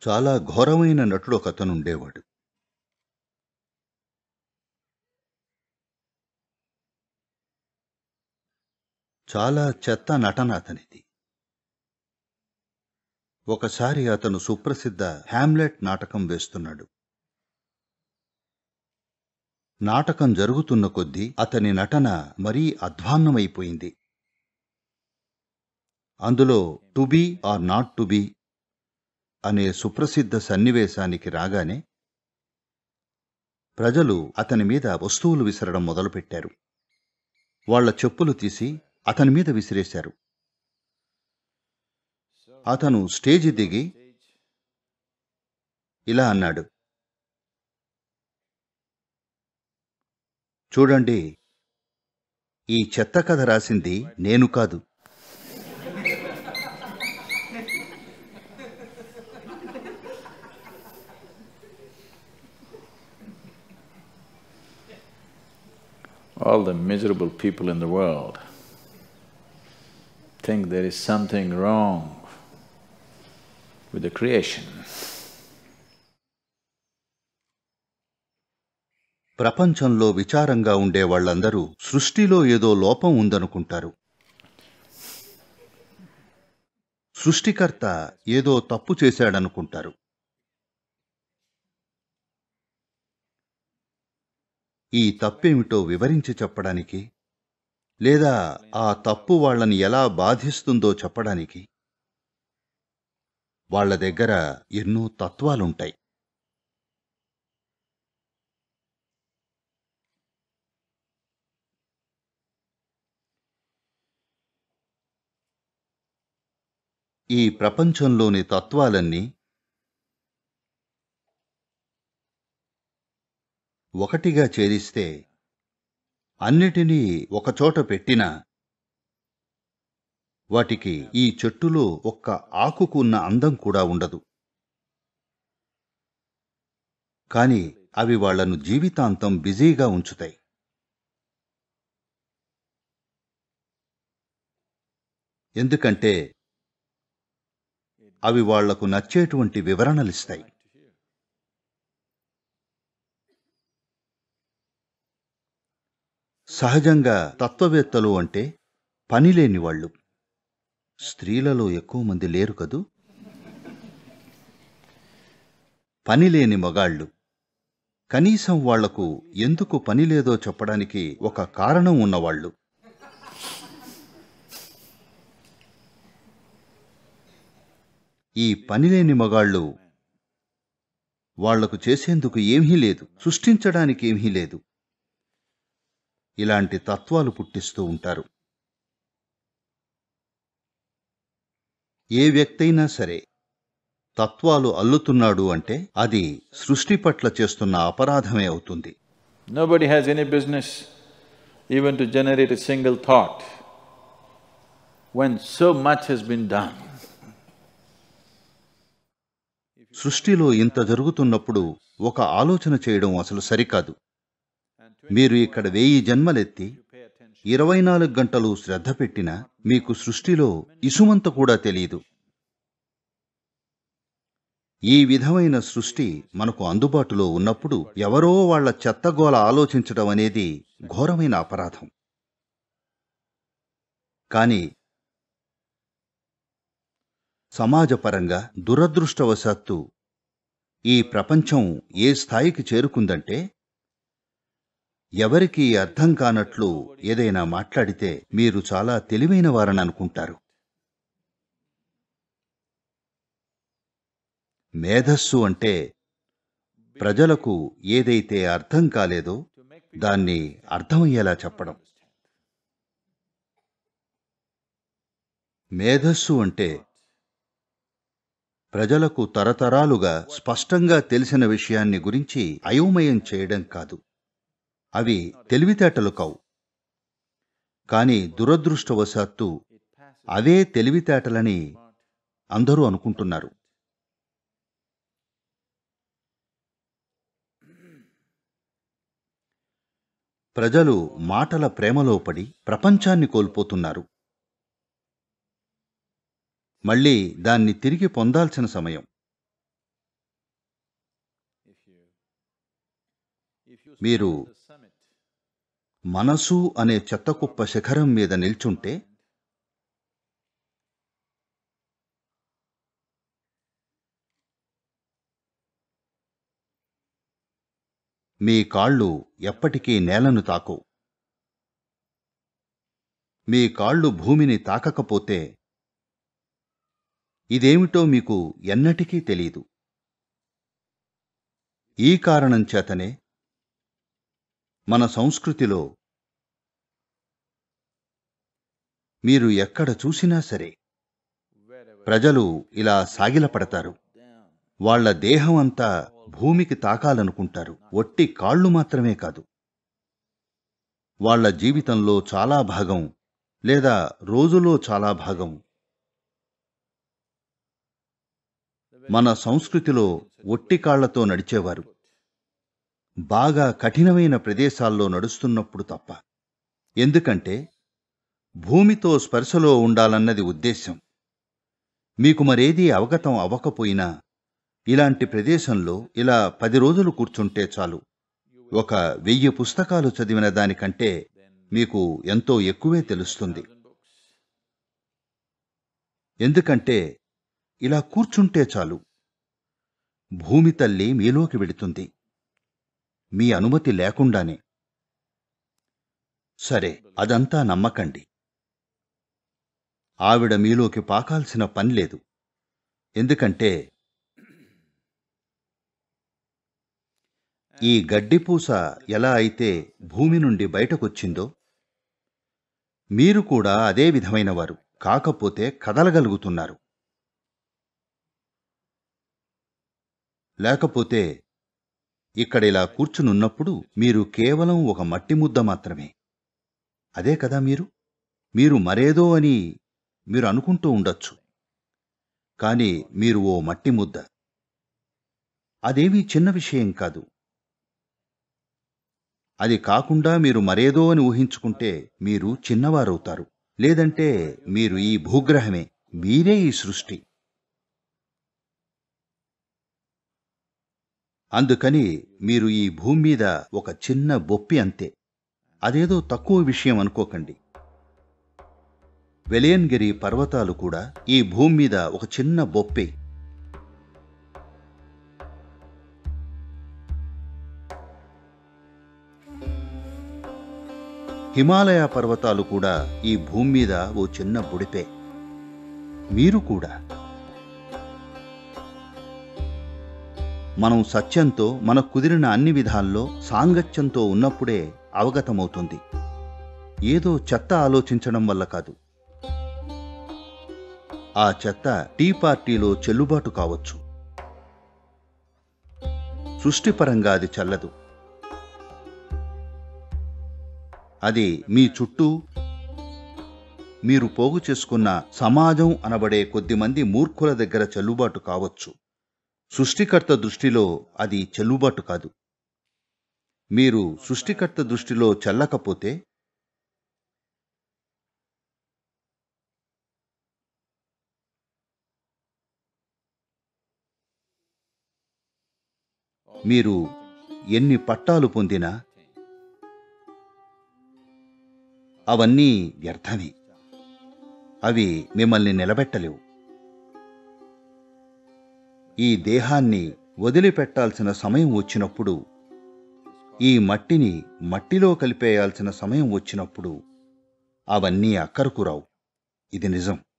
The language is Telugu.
చాలా ఘోరమైన నటుడు ఒకతను ఉండేవాడు చాలా చెత్త నటన అతనిది ఒకసారి అతను సుప్రసిద్ధ హ్యామ్లెట్ నాటకం వేస్తున్నాడు నాటకం జరుగుతున్న కొద్దీ అతని నటన మరీ అధ్వాన్నమైపోయింది అందులో to be or not to be అనే సుప్రసిద్ధ సన్నివేశానికి రాగానే ప్రజలు అతని మీద వస్తువులు విసరడం మొదలుపెట్టారు వాళ్ళ చెప్పులు తీసి అతని మీద విసిరేశారు అతను స్టేజి దిగి ఇలా అన్నాడు చూడండి ఈ చెత్త కథ రాసింది నేను కాదు All the miserable people in the world think there is something wrong with the creation. ప్రపంచంలో విచారంగా ఉండే వాళ్ళందరూ సృష్టిలో ఏదో లోపం ఉందనుకుంటారు సృష్టికర్త ఏదో తప్పు చేశాడనుకుంటారు ఈ తప్పేమిటో వివరించి చెప్పడానికి లేదా ఆ తప్పు వాళ్ళని ఎలా బాధిస్తుందో చెప్పడానికి వాళ్ళ దగ్గర ఎన్నో తత్వాలుంటాయి ఈ ప్రపంచంలోని తత్వాలన్నీ ఒకటిగా చేరిస్తే అన్నిటినీ ఒకచోట పెట్టినా వాటికి ఈ చెట్టులో ఒక్క ఆకుకు ఉన్న అందం కూడా ఉండదు కాని అవి వాళ్లను జీవితాంతం బిజీగా ఉంచుతాయి ఎందుకంటే అవి వాళ్లకు నచ్చేటువంటి వివరణలిస్తాయి సహజంగా తత్వవేత్తలు అంటే పనిలేని వాళ్ళు స్త్రీలలో ఎక్కువ మంది లేరు కదూ పనిలేని మగాళ్ళు కనీసం వాళ్లకు ఎందుకు పని లేదో చెప్పడానికి ఒక కారణం ఉన్నవాళ్ళు ఈ పనిలేని మగాళ్ళు వాళ్లకు చేసేందుకు ఏమీ లేదు సృష్టించడానికి ఏమీ లేదు ఇలాంటి తత్వాలు పుట్టిస్తూ ఉంటారు ఏ వ్యక్తైనా సరే తత్వాలు అల్లుతున్నాడు అంటే అది సృష్టి పట్ల చేస్తున్న అపరాధమే అవుతుంది Nobody has any business even to generate a single thought when so much has been done. సృష్టిలో ఇంత జరుగుతున్నప్పుడు ఒక ఆలోచన చేయడం అసలు సరికాదు మీరు ఇక్కడ వెయ్యి జన్మలెత్తి ఇరవై నాలుగు గంటలు శ్రద్ధ పెట్టినా మీకు సృష్టిలో ఇసుమంత కూడా తెలియదు ఈ విధమైన సృష్టి మనకు అందుబాటులో ఉన్నప్పుడు ఎవరో వాళ్ల చెత్తగోల ఆలోచించడం అనేది ఘోరమైన అపరాధం కాని సమాజపరంగా దురదృష్టవశాత్తు ఈ ప్రపంచం ఏ స్థాయికి చేరుకుందంటే ఎవరికీ అర్థం కానట్లు ఏదైనా మాట్లాడితే మీరు చాలా తెలివైన వారని అనుకుంటారు మేధస్సు అంటే ప్రజలకు ఏదైతే అర్థం కాలేదో దాన్ని అర్థమయ్యేలా చెప్పడం మేధస్సు అంటే ప్రజలకు తరతరాలుగా స్పష్టంగా తెలిసిన విషయాన్ని గురించి అయోమయం చేయడం కాదు అవి తెలివితేటలు కావు కాని దురదృష్టవశాత్తు అవే తెలివితేటలని అందరూ అనుకుంటున్నారు ప్రజలు మాటల ప్రేమలో పడి ప్రపంచాన్ని కోల్పోతున్నారు మళ్ళీ దాన్ని తిరిగి పొందాల్సిన సమయం మీరు the summit, మనసు అనే చెత్తకుప్ప శిఖరం మీద నిల్చుంటే మీ కాళ్ళు ఎప్పటికీ నేలను తాకవు మీ కాళ్ళు భూమిని తాకకపోతే ఇదేమిటో మీకు ఎన్నటికీ తెలీదు ఈ కారణం చేతనే మన సంస్కృతిలో మీరు ఎక్కడ చూసినా సరే wherever ప్రజలు ఇలా సాగిలపడతారు down, వాళ్ళ దేహం అంతా భూమికి తాకాలనుకుంటారు ఒట్టి కాళ్ళు మాత్రమే కాదు వాళ్ళ జీవితంలో చాలా భాగం లేదా రోజులో చాలా భాగం మన సంస్కృతిలో ఒట్టి కాళ్లతో నడిచేవారు బాగా కఠినమైన ప్రదేశాల్లో నడుస్తున్నప్పుడు తప్ప ఎందుకంటే భూమితో స్పర్శలో ఉండాలన్నది ఉద్దేశ్యం మీకు మరేదీ అవగతం అవ్వకపోయినా ఇలాంటి ప్రదేశంలో ఇలా పది రోజులు కూర్చుంటే చాలు ఒక వెయ్యి పుస్తకాలు చదివిన దానికంటే మీకు ఎంతో ఎక్కువే తెలుస్తుంది thousand books. ఎందుకంటే ఇలా కూర్చుంటే చాలు భూమి తల్లి మీలోకి వెళుతుంది మీ అనుమతి లేకుండానే సరే అదంతా నమ్మకండి ఆవిడ మీలోకి పాకాల్సిన పని లేదు ఎందుకంటే ఈ గడ్డిపూస ఎలా అయితే భూమి నుండి బయటకొచ్చిందో మీరు కూడా అదే విధమైన వారు కాకపోతే కదలగలుగుతున్నారు లేకపోతే ఇక్కడ ఇలా కూర్చునున్నప్పుడు మీరు కేవలం ఒక మట్టి ముద్ద మాత్రమే అదే కదా మీరు మీరు మరేదో అని మీరు అనుకుంటూ ఉండొచ్చు కానీ మీరు ఓ మట్టి ముద్ద అదేమీ చిన్న విషయం కాదు అది కాకుండా మీరు మరేదో అని ఊహించుకుంటే మీరు చిన్నవారవుతారు లేదంటే మీరు ఈ భూగ్రహమే మీరే ఈ సృష్టి అందుకని మీరు ఈ భూమి మీద ఒక చిన్న బొప్పి అంతే అదేదో తక్కువ విషయం అనుకోకండి వెలియన్గిరి పర్వతాలు కూడా ఈ భూమి మీద ఒక చిన్న బొప్పే హిమాలయ పర్వతాలు కూడా ఈ భూమి మీద ఓ చిన్న బుడిపే మీరు కూడా మనం సత్యంతో మనకు కుదిరిన అన్ని విధాల్లో సాంగత్యంతో ఉన్నప్పుడే అవగతమవుతుంది ఏదో చెత్త ఆలోచించడం వల్ల కాదు ఆ చెత్త టీ పార్టీలో చెల్లుబాటు కావచ్చు సృష్టిపరంగా అది చల్లదు అది మీ చుట్టూ మీరు పోగు చేసుకున్న సమాజం అనబడే కొద్దిమంది మూర్ఖుల దగ్గర చెల్లుబాటు కావచ్చు సృష్టికర్త దృష్టిలో అది చెల్లుబాటు కాదు మీరు సృష్టికర్త దృష్టిలో చెల్లకపోతే మీరు ఎన్ని పట్టాలు పొందినా అవన్నీ వ్యర్థమే అవి మిమ్మల్ని నిలబెట్టలేవు ఈ దేహాన్ని వదిలిపెట్టాల్సిన సమయం వచ్చినప్పుడు ఈ మట్టిని మట్టిలో కలిపేయాల్సిన సమయం వచ్చినప్పుడు అవన్నీ అక్కరకు రావు ఇది నిజం